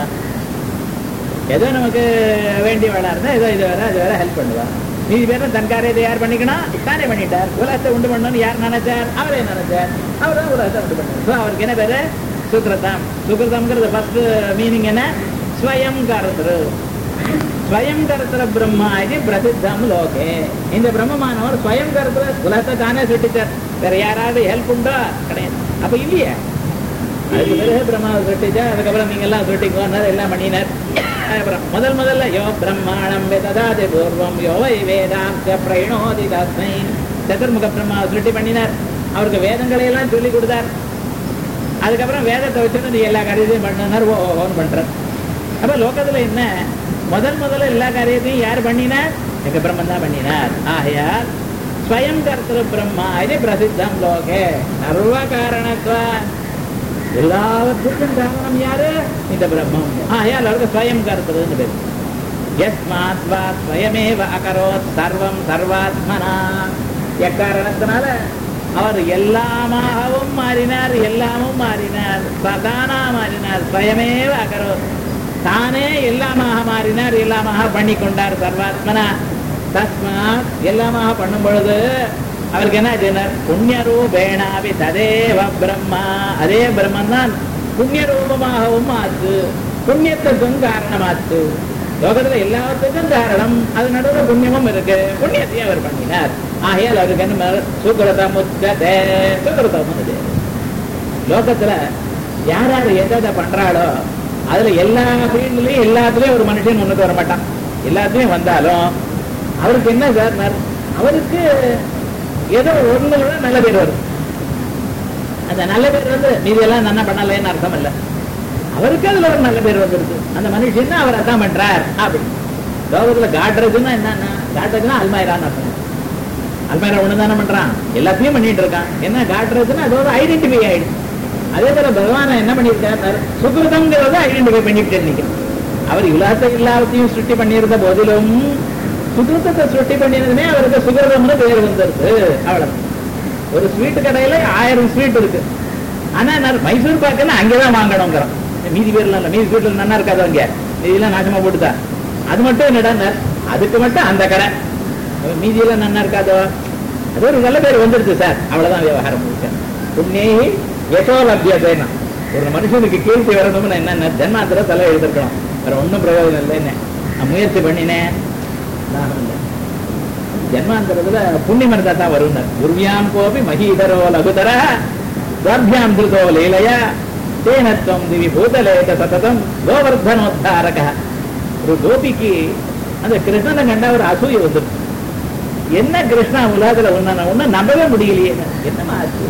ஏதோ நமக்கு வேண்டிய வேலை இருந்தா ஏதோ இது வேற அது வேற ஹெல்ப் பண்ணுவா மீதி பேரும் தன் காரியத்தை யார் பண்ணிக்கணும் தானே பண்ணிட்டார் உலகத்தை உண்டு பண்ணணும்னு யார் நினைச்சார் அவரே நினைச்சார் அவர் தான் உலகத்தை உண்டு பண்ணார் ஸோ அவருக்கு என்ன பேரு சுக்ரதம் சுக்ரதம்ங்கிறது ஃபர்ஸ்ட் மீனிங் என்ன ஸ்வயம் கருத்துரு ஸ்வயம் கருத்துற பிரம்மா இது பிரசித்தம் லோகே இந்த பிரம்மமானவர் ஸ்வயம் கருத்துற உலகத்தை தானே சுட்டிச்சார் வேற யாராவது ஹெல்ப் உண்டா கிடையாது அப்ப இல்லையே அதுக்கு பிறகு பிரம்மாவை சுட்டிச்சா அதுக்கப்புறம் நீங்க எல்லாம் சுட்டிக்கோன்னார் எல்லாம் பண்ணினார் அப்புறம் முதல் முதல்ல யோ பிரம்மாணம் வேததாதி பூர்வம் யோ வை வேதாந்த பிரணோதி தஸ்மை சதுர்முக பிரம்மாவை சுட்டி பண்ணினார் அவருக்கு வேதங்களை எல்லாம் சொல்லி கொடுத்தார் அதுக்கப்புறம் வேதத்தை வச்சுட்டு நீ எல்லா காரியத்தையும் பண்ணினார் ஓ ஓன் பண்றார் அப்ப லோகத்துல என்ன முதல் முதல்ல எல்லா காரியத்தையும் யார் பண்ணினார் எங்க பிரம்மன் தான் பண்ணினார் ஆகையால் ஸ்வயம் கர்த்தரு பிரம்மா இது பிரசித்தம் லோகே சர்வ காரணத்துவ எல்லாவற்றுக்கும் காரணம் யாரு இந்த பிரம்மம் ஆகையால் அவருக்கு ஸ்வயம் கர்த்தருன்னு பேர் யஸ்மாத்வா ஸ்வயமேவ அகரோத் சர்வம் சர்வாத்மனா எக்காரணத்தினால அவர் எல்லாமாகவும் மாறினார் எல்லாமும் மாறினார் சதானா மாறினார் ஸ்வயமேவ அகரோத் தானே எல்லாமாக மாறினார் எல்லாமாக பண்ணி கொண்டார் சர்வாத்மனா தஸ்மாத் எல்லாமாக பண்ணும் பொழுது அவருக்கு என்ன ஆச்சுனார் புண்ணிய ரூபேணாபி ததேவ பிரம்மா அதே பிரம்மன் தான் புண்ணிய ரூபமாகவும் ஆச்சு புண்ணியத்துக்கும் காரணமாச்சு லோகத்துல எல்லாத்துக்கும் காரணம் அது நடுவில் புண்ணியமும் இருக்கு புண்ணியத்தையும் அவர் பண்ணினார் ஆகையால் அவருக்கு என்ன சுகிருதம் உச்சதே சுகிருதம் அது லோகத்துல யார் யார் எதை பண்றாளோ அதுல எல்லா ஃபீல்ட்லயும் எல்லாத்துலயும் ஒரு மனுஷன் முன்னுக்கு வர மாட்டான் எல்லாத்துலயும் வந்தாலும் அவருக்கு என்ன சார் அவருக்கு ஏதோ ஒண்ணு கூட நல்ல பேர் வருது அந்த நல்ல பேர் வந்து மீதி எல்லாம் நன்னா பண்ணலன்னு அர்த்தம் இல்ல அவருக்கு அதுல ஒரு நல்ல பேர் வந்துருக்கு அந்த மனுஷன் அவர் அதான் பண்றார் அப்படி லோகத்துல காட்டுறதுன்னா என்னன்னா காட்டுறதுன்னா அல்மாயிரான்னு அர்த்தம் அல்மாயிரா ஒண்ணு தானே பண்றான் எல்லாத்தையும் பண்ணிட்டு இருக்கான் என்ன காட்டுறதுன்னா அது ஒரு ஐடென்டிஃபை ஆயிடுச்சு அதே போல பகவான் என்ன பண்ணியிருக்கார் சுகிருதம்ங்கிறத ஐடென்டிஃபை பண்ணிட்டு நினைக்கிறேன் அவர் உலகத்தை எல்லாத்தையும் சுட்டி பண்ணியிருந்த போதிலும் சுகிருத்தத்தை சுட்டி பண்ணினதுமே அவருக்கு சுகிருதம்னு பேர் வந்துருது அவ்வளவு ஒரு ஸ்வீட் கடையில ஆயிரம் ஸ்வீட் இருக்கு ஆனா நான் மைசூர் பாக்குன்னா அங்கேதான் வாங்கணுங்கிறோம் மீதி பேர்லாம் இல்ல மீதி ஸ்வீட்ல நல்லா இருக்காது அங்க மீதியெல்லாம் நாசமா போட்டுதா அது மட்டும் என்னடா அதுக்கு மட்டும் அந்த கடை மீதியெல்லாம் நல்லா இருக்காதோ அது ஒரு நல்ல பேர் வந்துருச்சு சார் அவ்வளவுதான் விவகாரம் முடிச்சேன் புண்ணியி யசோ லப்யதேனா ஒரு மனுஷனுக்கு கீர்த்தி வரணும்னு என்னென்ன ஜென்மாத்திர தலை எழுதிருக்கணும் வேற ஒன்றும் பிரயோஜனம் இல்லைன்னு நான் முயற்சி பண்ணினேன் லாபம் இல்லை ஜென்மாந்திரத்துல புண்ணியம் இருந்தா தான் வரும் குருவியாம் கோபி மகீதரோ லகுதர துவர்பியாம் திருதோ லீலையா தேனத்துவம் திவி பூதலேத சததம் கோவர்தனோத்தாரக ஒரு கோபிக்கு அந்த கிருஷ்ணனை கண்டா ஒரு அசூய வந்துடும் என்ன கிருஷ்ணா உலகத்துல ஒண்ணு ஒண்ணு நம்பவே முடியலையே என்னமா ஆச்சு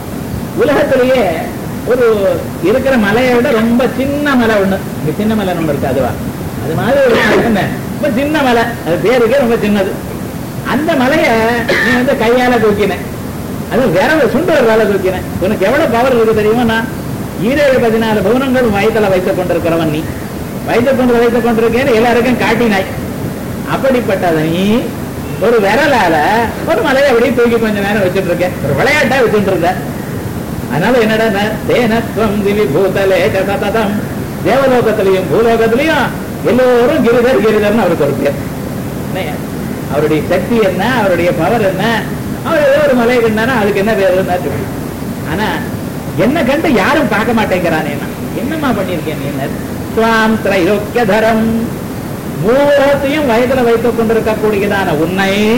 உலகத்திலேயே ஒரு இருக்கிற மலையை விட ரொம்ப சின்ன மலை ஒண்ணு இங்க சின்ன மலை நம்ம இருக்கு அதுவா அது மாதிரி ஒரு மலை என்ன ரொம்ப சின்ன மலை அது பேருக்கே ரொம்ப சின்னது அந்த மலைய நீ வந்து கையால தூக்கின அது விரல சுண்டு வேலை தூக்கின உனக்கு எவ்வளவு பவர் இருக்கு தெரியுமா நான் ஈரேழு பதினாலு பவுனங்கள் வயதுல வைத்துக் கொண்டிருக்கிறவன் நீ வைத்துக் கொண்டு வைத்துக் கொண்டிருக்கேன்னு எல்லாருக்கும் காட்டினாய் அப்படிப்பட்டத நீ ஒரு விரலால ஒரு மலையை அப்படியே தூக்கி கொஞ்ச நேரம் வச்சுட்டு இருக்கேன் ஒரு விளையாட்டா வச்சுட்டு இருந்த அதனால என்னடா தேனத்வம் திவி பூதலே சததம் தேவலோகத்திலையும் பூலோகத்திலையும் எல்லோரும் கிரிதர் கிரிதர்னு அவருக்கு ஒரு பேர் என்னய்யா? அவருடைய சக்தி என்ன அவருடைய பவர் என்ன அவர் ஏதோ ஒரு மலை கண்டானா அதுக்கு என்ன பேர் ஆனா என்ன கண்டு யாரும் பார்க்க மாட்டேங்கிறானே நான். என்னம்மா பண்ணிருக்கேன் நீ என்ன சுவாம் திரையோக்கியதரம் மூலத்தையும் வயதுல வைத்துக் கொண்டிருக்கக்கூடியதான உன்னை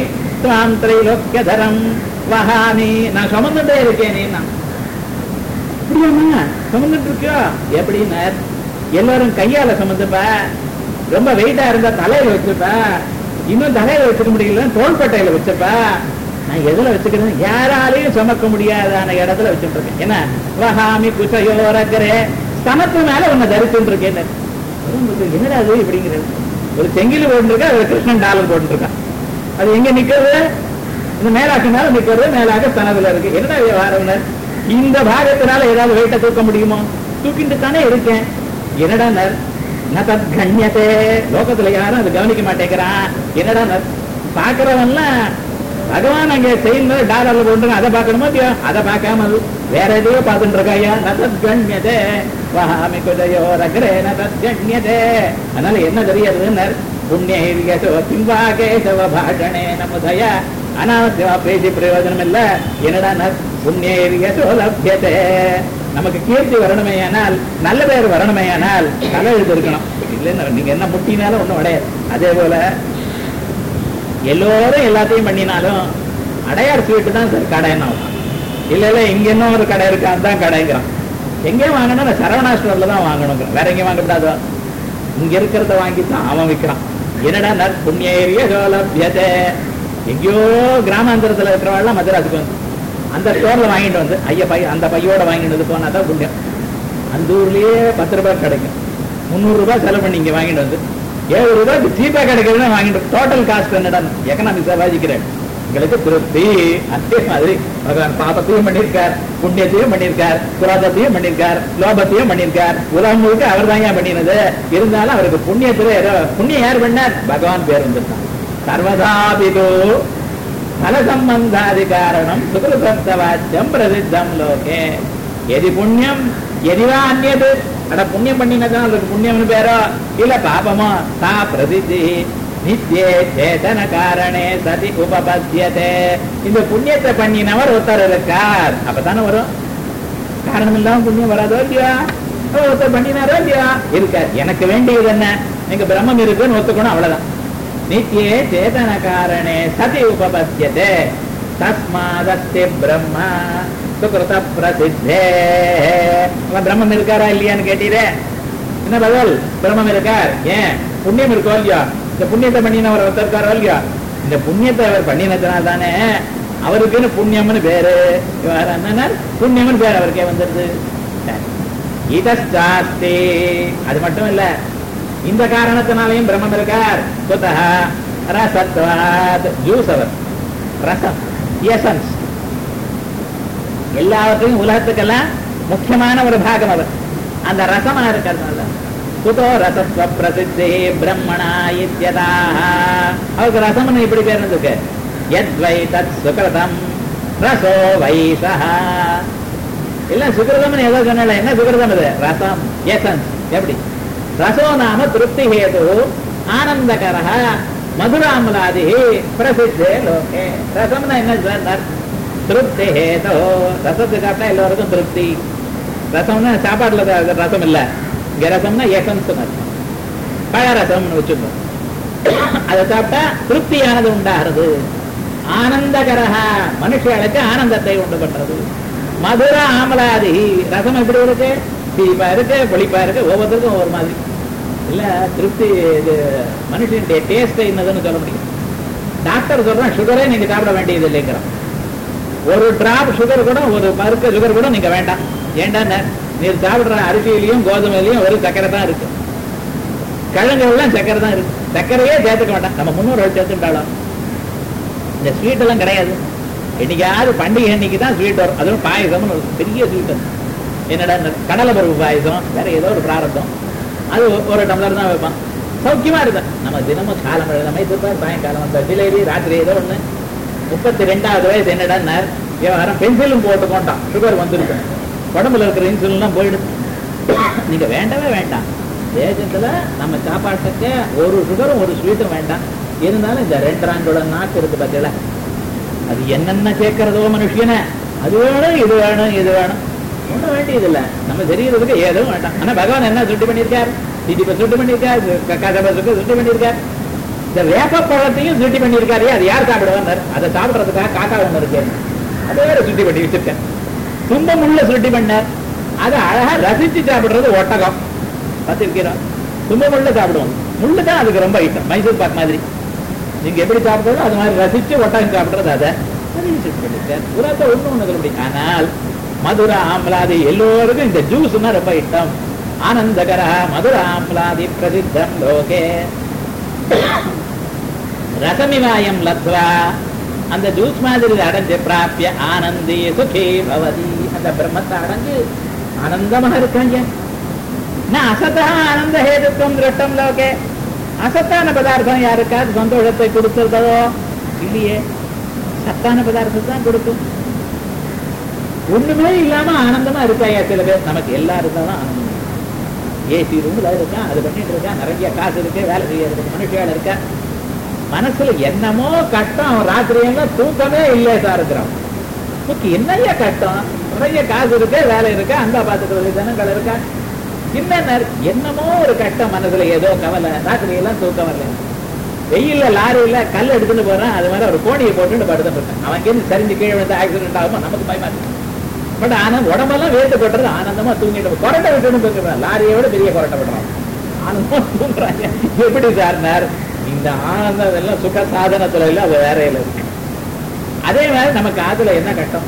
துவாம் திரைலோக்கியதரம் வஹாமி நான் சுமந்துட்டே இருக்கேன் நீ நான் அப்படியாம்மா சுமந்துட்டு இருக்கியோ எப்படின்னா எல்லாரும் கையால சுமந்துப்பா ரொம்ப வெயிட்டா இருந்தா தலையில வச்சுப்பா இன்னும் தலையில வச்சுக்க முடியல தோள்பட்டையில வச்சுப்பா நான் எதுல வச்சுக்கிறேன் யாராலையும் சுமக்க முடியாதான இடத்துல வச்சுட்டு இருக்கேன் என்ன வஹாமி குசையோரக்கரே ஸ்தனத்து மேல உன்னை தரிச்சுட்டு இருக்கேன் என்னடா அது இப்படிங்கிறது ஒரு செங்கிலி போட்டுருக்கா ஒரு கிருஷ்ணன் டாலர் போட்டுருக்கான் அது எங்க நிக்கிறது இந்த மேலாக்கு மேல நிக்கிறது மேலாக ஸ்தனத்துல இருக்கு என்னடா விவகாரம் இந்த பாகத்தினால ஏதாவது வெயிட்ட தூக்க முடியுமோ தூக்கிட்டு தானே இருக்கேன் என்னடா நர் ந தத் கண்ணியத்தே லோகத்துல யாரும் அதை கவனிக்க மாட்டேங்கிறான் என்னடா நர் பாக்குறவன்லாம் பகவான் அங்க செயின்ல டாலர்ல போட்டு அதை பார்க்கணுமோ இல்லையோ அதை பார்க்காம வேற எதையோ பார்த்துட்டு இருக்காயா ந தத் கண்ணியதே வஹாமி குஜயோ ரகரே ந தத் கண்ணியதே அதனால என்ன தெரியாதுன்னு புண்ணியோ சிம்பா கேசவ பாஷணே நமுதய அனாவசியமா பேசி பிரயோஜனம் இல்ல என்னடா ந- புண்ணியோ லப்யதே நமக்கு கீர்த்தி வரணுமே ஆனால் நல்ல பேர் வரணுமே ஆனால் தலை எழுத்து இருக்கணும் இல்லைன்னா நீங்க என்ன முட்டினாலும் ஒண்ணும் அடையாது அதே போல எல்லோரும் எல்லாத்தையும் பண்ணினாலும் அடையார் ஸ்வீட்டு தான் சார் கடைன்னு ஆகும். இல்ல இல்ல இங்க இன்னும் ஒரு கடை இருக்கு அதுதான் கடைங்கிறான் எங்கே வாங்கணும் நான் சரவணா ஸ்டோர்ல தான் வாங்கணுங்கிற வேற எங்கேயும் வாங்கக்கூடாது இங்க இருக்கிறத வாங்கி தான் அவன் விற்கிறான் என்னடா நற் புண்ணிய சோலபியதே எங்கேயோ கிராமாந்தரத்துல இருக்கிறவாள்லாம் மதுராசுக்கு வந்து அந்த ஸ்டோர்ல வாங்கிட்டு வந்து ஐயா பை அந்த பையோட வாங்கிட்டு வந்து போனா தான் புண்ணியம் அந்த ஊர்லயே பத்து ரூபாய் கிடைக்கும் முந்நூறு ரூபாய் செலவு பண்ணி இங்க வாங்கிட்டு வந்து ஏழு ரூபாய்க்கு சீப்பா கிடைக்கிறதுன்னு வாங்கிட்டு டோட்டல் காஸ்ட் என்னடா எக்கனாமிக்ஸா வாசிக்கிறேன் எங்களுக்கு திருப்தி அதே மாதிரி பகவான் பாபத்தையும் பண்ணியிருக்கார் புண்ணியத்தையும் பண்ணியிருக்கார் குரோதத்தையும் பண்ணியிருக்கார் லோபத்தையும் பண்ணியிருக்கார் உலகம் முழுக்க அவர் தான் பண்ணினது இருந்தாலும் அவருக்கு புண்ணியத்துல ஏதோ புண்ணியம் யார் பண்ணார் பகவான் பேர் வந்துட்டான் சர்வதாபிதோ பல சம்பந்தாதி காரணம் சுகிருதவாச்சியம் பிரசித்தம் லோகே எதி புண்ணியம் எதிவா அந்நியது அட புண்ணியம் பண்ணினதான் அதுக்கு புண்ணியம்னு பேரோ இல்ல பாபமோ சா பிரசித்தி நித்தியே சேதன காரணே சதி உபபத்தியதே இந்த புண்ணியத்தை பண்ணினவர் ஒருத்தர் இருக்கார் அப்பதானே வரும் காரணம் இல்லாம புண்ணியம் வராதோ இல்லையா ஓ, ஒருத்தர் பண்ணினாரோ இல்லையா இருக்கார் எனக்கு வேண்டியது என்ன எங்க பிரம்மம் இருக்குன்னு ஒத்துக்கணும் அவ்வளவுதான் நித்தியே சேதன காரணே சதி உபபத்தியதே தஸ்மாதஸ்தி பிரம்ம சுகிருத பிரசித்தே அவன் பிரம்மம் இருக்காரா இல்லையான்னு கேட்டீரே என்ன பதில் பிரம்மம் இருக்கார் ஏன் புண்ணியம் இருக்கோ இல்லையா இந்த புண்ணியத்தை பண்ணினவர் ஒருத்தர் இருக்காரோ இல்லையா இந்த புண்ணியத்தை அவர் பண்ணினதுனால தானே அவருக்குன்னு புண்ணியம்னு பேரு இவர் என்ன புண்ணியம்னு பேர் அவருக்கே வந்துருது இதஸ்தாஸ்தி அது மட்டும் இல்ல இந்த காரணத்தினாலையும் பிரம்மம் இருக்கார் குதஹ ரசத்வாத் ஜூஸ் அவர் ரசம் எசன்ஸ் எல்லாவற்றையும் உலகத்துக்கெல்லாம் முக்கியமான ஒரு பாகம் அவர் அந்த ரசமா இருக்கிறதுனால குதோ ரசத்வ பிரசித்தி பிரம்மணா இத்தியதா அவருக்கு ரசம்னு இப்படி பேர் இருக்கு யத்வை தத் சுகிருதம் ரசோ வைசஹ இல்ல சுகிருதம்னு ஏதோ சொன்னல என்ன சுகிருதம் இது ரசம் எசன்ஸ் எப்படி ரசோ நாம திருப்தி ஹேது ஆனந்தகர மதுராமலாதி பிரசித்தே லோகே ரசம்னா என்ன சார் திருப்தி ஹேதோ ரசத்தை சாப்பிட்டா எல்லோருக்கும் திருப்தி ரசம்னா சாப்பாட்டுல த- ரசம் இல்ல இங்க ரசம்னா எசன்ஸ் அர்த்தம் பழரசம்னு வச்சுக்கோம் அதை சாப்பிட்டா திருப்தியானது உண்டாகிறது ஆனந்தகரஹ மனுஷர்களுக்கு ஆனந்தத்தை உண்டு பண்றது மதுர ஆமலாதி ரசம் எப்படி இருக்கு தீபா இருக்கு புளிப்பா இருக்கு ஒவ்வொருத்தருக்கும் ஒவ்வொரு மாதிரி இல்ல திருப்தி இது மனுஷனுடைய டேஸ்ட் என்னதுன்னு சொல்ல முடியும் டாக்டர் சொல்றான் சுகரே நீங்க சாப்பிட வேண்டியது இல்லைங்கிறான் ஒரு டிராப் சுகர் கூட ஒரு பருக்க சுகர் கூட நீங்க வேண்டாம் ஏண்டான்னு நீர் சாப்பிடுற அரிசியிலையும் கோதுமையிலையும் ஒரு சக்கரை தான் இருக்கு கிழங்குலாம் சக்கரை தான் இருக்கு சக்கரையே சேர்த்துக்க வேண்டாம் நம்ம முன்னோர்கள் சேர்த்துட்டாலும் இந்த ஸ்வீட் எல்லாம் கிடையாது என்னைக்காவது பண்டிகை அன்னைக்கு தான் ஸ்வீட் வரும் அதுவும் பாயசம்னு ஒரு பெரிய ஸ்வீட் என்னடா இந்த கடலை பருப்பு பாயசம் வேற ஏதோ ஒரு பிராரத்தம் அது ஒ- ஒரு டம்ளர் தான் வைப்பான் சௌக்கியமா இருக்கும் நம்ம தினமும் காலம் நம்ம இதுதான் சாயங்காலம் அந்த ஜிலேபி ராத்திரி ஏதோ ஒண்ணு முப்பத்தி ரெண்டாவது வயசு என்னடா விவகாரம் பென்சிலும் போட்டு கொண்டான் சுகர் வந்துருக்கு உடம்புல இருக்கிற இன்சுலின்லாம் போயிடுது நீங்க வேண்டவே வேண்டாம் தேசத்துல நம்ம சாப்பாட்டுக்கு ஒரு சுகரும் ஒரு ஸ்வீட்டும் வேண்டாம் இருந்தாலும் இந்த ரெண்டராங்குளம் நாக்கு இருக்கு பார்த்தீங்களா அது என்னென்ன சேர்க்கிறதோ மனுஷன அது வேணும் இது வேணும் இது வேணும் ஒண்ணும் வேண்டியது இல்ல நம்ம தெரியறதுக்கு ஏதும் வேண்டாம் ஆனா பகவான் என்ன சுட்டி பண்ணியிருக்கார் திதிப்ப சுட்டு பண்ணியிருக்கார் க- கதவை சுட்டு சுட்டு பண்ணியிருக்கார் இந்த வேப்பப்பழத்தையும் சுட்டி பண்ணியிருக்காரு அது யார் சாப்பிடுவார் அதை சாப்பிடுறதுக்காக காக்கா ஒண்ணு இருக்கு அது வேற சுட்டி பண்ணி வச்சிருக்கேன் துன்பம் உள்ள சுட்டி பண்ணார் அதை அழகா ரசிச்சு சாப்பிடுறது ஒட்டகம் பார்த்திருக்கிறோம் துன்பம் உள்ள சாப்பிடுவோம் முள்ளு தான் அதுக்கு ரொம்ப இஷ்டம் மைசூர் பாக் மாதிரி நீங்க எப்படி சாப்பிடுறதோ அது மாதிரி ரசிச்சு ஒட்டகம் சாப்பிடுறது அதை அதையும் சுட்டி பண்ணிருக்கார் உலகத்தை ஒண்ணு ஒண்ணு சொல்ல முடியும் ஆனால் மதுர ஆம்லாதி எல்லோருக்கும் இந்த ஜூஸ்னா ரொம்ப இஷ்டம் ஆனந்தகர மதுர ஆம்லாதி பிரசித்தம் லோகே ரசமிவாயம் லத்வா அந்த ஜூஸ் மாதிரி அடைஞ்சு பிராப்பிய ஆனந்தி சுகி பவதி அந்த பிரம்மத்தை அடைஞ்சு ஆனந்தமா இருக்காங்க நான் அசத்தா ஆனந்த ஹேதுக்கம் திருஷ்டம் லோகே அசத்தான பதார்த்தம் யாருக்காவது சந்தோஷத்தை கொடுத்துருதோ இல்லையே சத்தான பதார்த்தம் தான் கொடுக்கும் ஒண்ணுமே இல்லாம ஆனந்தமா இருக்காயா சில பேர் நமக்கு எல்லாருக்கும் தான் ஆனந்தம் ஏசி ரூம்ல இருக்கான் அது பண்ணிட்டு இருக்கான் நிறைய காசு இருக்கு வேலை செய்யறதுக்கு மனுஷியால இருக்கா மனசுல என்னமோ கட்டம் அவன் ராத்திரி எல்லாம் தூக்கமே இல்லை சார் இருக்கிறான் உனக்கு என்னையா கட்டம் நிறைய காசு இருக்கு வேலை இருக்கு அந்த பாத்துக்கிறது ஜனங்கள் இருக்கா என்ன என்னமோ ஒரு கட்டம் மனசுல ஏதோ கவலை ராத்திரி எல்லாம் தூக்கம் வரல வெயில்ல லாரியில கல் எடுத்துட்டு போறான் அது மாதிரி ஒரு கோணியை போட்டுட்டு படுத்துட்டு இருக்கான் அவன் இருந்து சரிஞ்சு கீழே வந்து ஆக்சிடென்ட் ஆகுமா நமக்கு பயமா இருக்கு பட் ஆனா உடம்பெல்லாம் வேர்த்து கொட்டுறது ஆனந்தமா தூங்கிட்டு கொரட்டை விட்டுன்னு போயிருக்கான் லாரியை விட பெரிய கொரட்டை விடுறான் ஆனந்தமா தூங்குறாங்க எப்படி சார் இந்த ஆனந்தம் இதெல்லாம் சுக சாதனத்துல இல்ல அது வேற இல்ல இருக்கு அதே மாதிரி நமக்கு ஆத்துல என்ன கட்டம்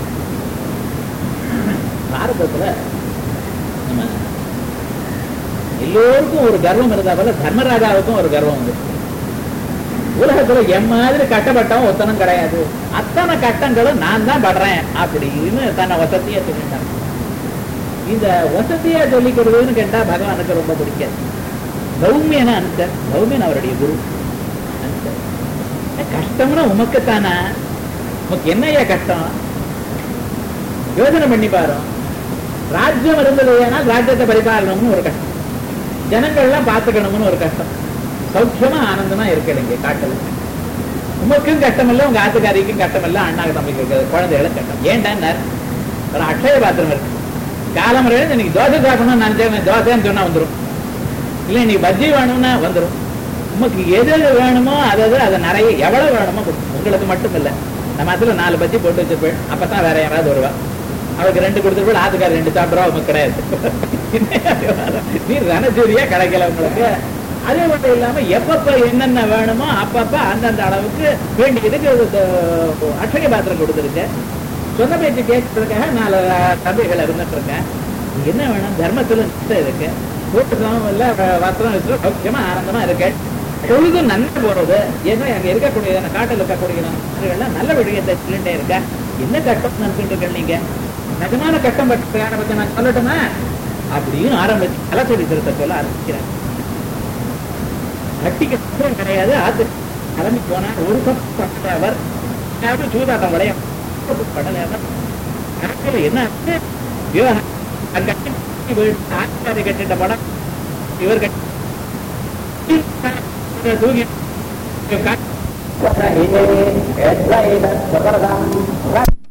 பாரதத்துல நம்ம எல்லோருக்கும் ஒரு கர்வம் இருந்தா போல தர்மராஜாவுக்கும் ஒரு கர்வம் வந்து உலகத்துல என் மாதிரி கட்டப்பட்டவன் ஒத்தனும் கிடையாது அத்தனை கட்டங்களும் நான் தான் படுறேன் அப்படின்னு தன்னை வசதியா சொல்லிட்டான் இந்த வசதியா சொல்லிக்கிறதுன்னு கேட்டா பகவானுக்கு ரொம்ப பிடிக்காது கௌமியன அனுசர் கௌமியன் அவருடைய குரு அனுசர் கஷ்டம்னா உமக்குத்தானா உமக்கு என்னையா கஷ்டம் யோசனை பண்ணி பாரு ராஜ்யம் இருந்தது ஏன்னா ராஜ்யத்தை பரிபாலனம்னு ஒரு கஷ்டம் ஜனங்கள்லாம் பார்த்துக்கணும்னு ஒரு கஷ்டம் சௌக்கியமா ஆனந்தமா இருக்கலைங்க காட்டுல உமக்கும் கஷ்டம் இல்லை உங்க ஆத்துக்காரிக்கும் கஷ்டம் இல்லை அண்ணாக்கு தம்பிக்கு இருக்கிறது குழந்தைகளும் கஷ்டம் ஏன்டா ஒரு அக்ஷய பாத்திரம் இருக்கு காலமுறை இன்னைக்கு தோசை சாப்பிடணும்னு நினைச்சேன் தோசைன்னு சொன்னா வந்துடும் இல்லை இன்னைக்கு பஜ்ஜி வேணும்னா வந்துடும் உமக்கு எது எது வேணுமோ அதாவது அதை நிறைய எவ்வளவு வேணுமோ கொடுக்கும். உங்களுக்கு மட்டும் இல்லை நம்ம அதுல நாலு பஜ்ஜி போட்டு வச்சிருப்பேன் அப்பதான் வேற யாராவது வருவா அவருக்கு ரெண்டு கொடுத்துருப்பேன் ஆத்துக்காரர் ரெண்டு சாப்பிடுறா உமக்கு கிடையாது நீ ரணசூரியா கிடைக்கல உங்களுக்கு அதே மட்டும் இல்லாம எப்பப்ப என்னென்ன வேணுமோ அப்பப்ப அந்தந்த அளவுக்கு வேண்டியதுக்கு இது, அக்ஷய பாத்திரம் கொடுத்துருக்கேன் சொன்ன பேச்சு கேட்கறதுக்காக நாலு தம்பிகள் இருந்துட்டு இருக்கேன் என்ன வேணும் தர்மத்துல நிஷ்டை இருக்கு கூட்டமும் இல்ல வ- வஸ்திரம் வச்சு சௌக்கியமா ஆனந்தமா இருக்கு பொழுது நன்மை போறது ஏதோ அங்க இருக்கக்கூடிய காட்டில் இருக்கக்கூடிய நல்ல விஷயத்தை சொல்லிட்டே இருக்க என்ன கட்டம் நினைச்சுட்டு இருக்க நீங்க நிஜமான கட்டம் பற்றி பத்தி நான் சொல்லட்டுமா அப்படின்னு ஆரம்பிச்சு கலச்சடி திருத்த சொல்ல ஆரம்பிக்கிறேன் கட்டி கட்டம் கிடையாது ஆத்து கிளம்பி போனா ஒரு கப் அவர் யாரும் சூதாட்டம் விளைய படல கடைசியில என்ன ஆச்சு? விவகாரம் அங்க வீடு ஆச்சாரி கட்டிட்ட படம் இவர் கட்டி தூங்கி எத்வைத சுகரதம்